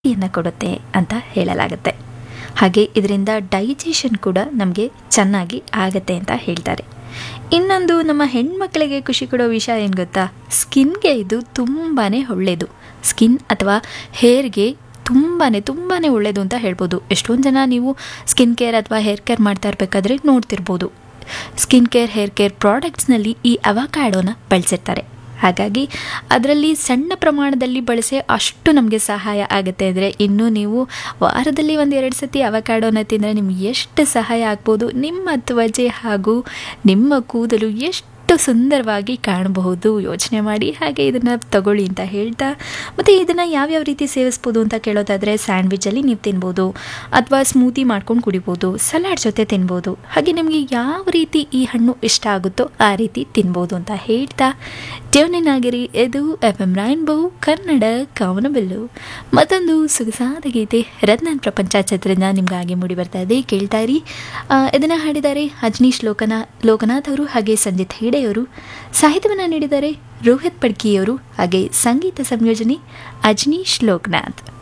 ಶಕ್ತಿಯನ್ನು ಕೊಡುತ್ತೆ ಅಂತ ಹೇಳಲಾಗುತ್ತೆ ಹಾಗೆ ಇದರಿಂದ ಡೈಜೆಷನ್ ಕೂಡ ನಮಗೆ ಚೆನ್ನಾಗಿ ಆಗತ್ತೆ ಅಂತ ಹೇಳ್ತಾರೆ ಇನ್ನೊಂದು ನಮ್ಮ ಹೆಣ್ಮಕ್ಳಿಗೆ ಖುಷಿ ಕೊಡೋ ವಿಷಯ ಏನು ಗೊತ್ತಾ ಸ್ಕಿನ್ಗೆ ಇದು ತುಂಬಾ ಒಳ್ಳೆಯದು ಸ್ಕಿನ್ ಅಥವಾ ಹೇರ್ಗೆ ತುಂಬಾ ತುಂಬಾ ಒಳ್ಳೆಯದು ಅಂತ ಹೇಳ್ಬೋದು ಎಷ್ಟೊಂದು ಜನ ನೀವು ಸ್ಕಿನ್ ಕೇರ್ ಅಥವಾ ಹೇರ್ ಕೇರ್ ಮಾಡ್ತಾ ಇರಬೇಕಾದ್ರೆ ನೋಡ್ತಿರ್ಬೋದು ಸ್ಕಿನ್ ಕೇರ್ ಹೇರ್ ಕೇರ್ ಪ್ರಾಡಕ್ಟ್ಸ್ನಲ್ಲಿ ಈ ಅವಕಾಡೋನ ಬಳಸಿರ್ತಾರೆ ಹಾಗಾಗಿ ಅದರಲ್ಲಿ ಸಣ್ಣ ಪ್ರಮಾಣದಲ್ಲಿ ಬಳಸಿ ಅಷ್ಟು ನಮಗೆ ಸಹಾಯ ಆಗುತ್ತೆ ಅಂದರೆ ಇನ್ನು ನೀವು ವಾರದಲ್ಲಿ ಒಂದು ಎರಡು ಸತಿ ಅವಕಾಡೋನ ತಿಂದರೆ ನಿಮ್ಗೆ ಎಷ್ಟು ಸಹಾಯ ಆಗ್ಬೋದು ನಿಮ್ಮ ತ್ವಚೆ ಹಾಗೂ ನಿಮ್ಮ ಕೂದಲು ಎಷ್ಟು ಸುಂದರವಾಗಿ ಕಾಣಬಹುದು ಯೋಚನೆ ಮಾಡಿ ಹಾಗೆ ಇದನ್ನು ತಗೊಳ್ಳಿ ಅಂತ ಹೇಳ್ತಾ ಮತ್ತು ಇದನ್ನು ಯಾವ್ಯಾವ ರೀತಿ ಸೇವಿಸ್ಬೋದು ಅಂತ ಕೇಳೋದಾದರೆ ಸ್ಯಾಂಡ್ವಿಚಲ್ಲಿ ನೀವು ತಿನ್ಬೋದು ಅಥವಾ ಸ್ಮೂತಿ ಮಾಡ್ಕೊಂಡು ಕುಡಿಬೋದು ಸಲಾಡ್ ಜೊತೆ ತಿನ್ಬೋದು ಹಾಗೆ ನಿಮಗೆ ಯಾವ ರೀತಿ ಈ ಹಣ್ಣು ಇಷ್ಟ ಆಗುತ್ತೋ ಆ ರೀತಿ ತಿನ್ಬೋದು ಅಂತ ಹೇಳ್ತಾ ಜೀವನನಾಗಿರಿ ಇದು ಎಫ್ ಎಂ ರೈನ್ಬೋ ಕನ್ನಡ ಕಾಮನಬಿಲ್ಲು ಮತ್ತೊಂದು ಸೊಗಸಾದ ಗೀತೆ ರತ್ನನ್ ಪ್ರಪಂಚ ಚಿತ್ರದಿಂದ ನಿಮಗಾಗಿ ಮೂಡಿ ಬರ್ತಾ ಇದೆ ಕೇಳ್ತಾ ಇರಿ ಇದನ್ನು ಹಾಡಿದ್ದಾರೆ ಅಜ್ನೀಶ್ ಲೋಕನಾ ಲೋಕನಾಥ್ ಅವರು ಹಾಗೆ ಸಂಜಿತ್ ಹೆಗಡೆಯವರು ಸಾಹಿತ್ಯವನ್ನು ನೀಡಿದ್ದಾರೆ ರೋಹಿತ್ ಪಡ್ಕಿಯವರು ಹಾಗೆ ಸಂಗೀತ ಸಂಯೋಜನೆ ಅಜ್ನೀಶ್ ಲೋಕನಾಥ್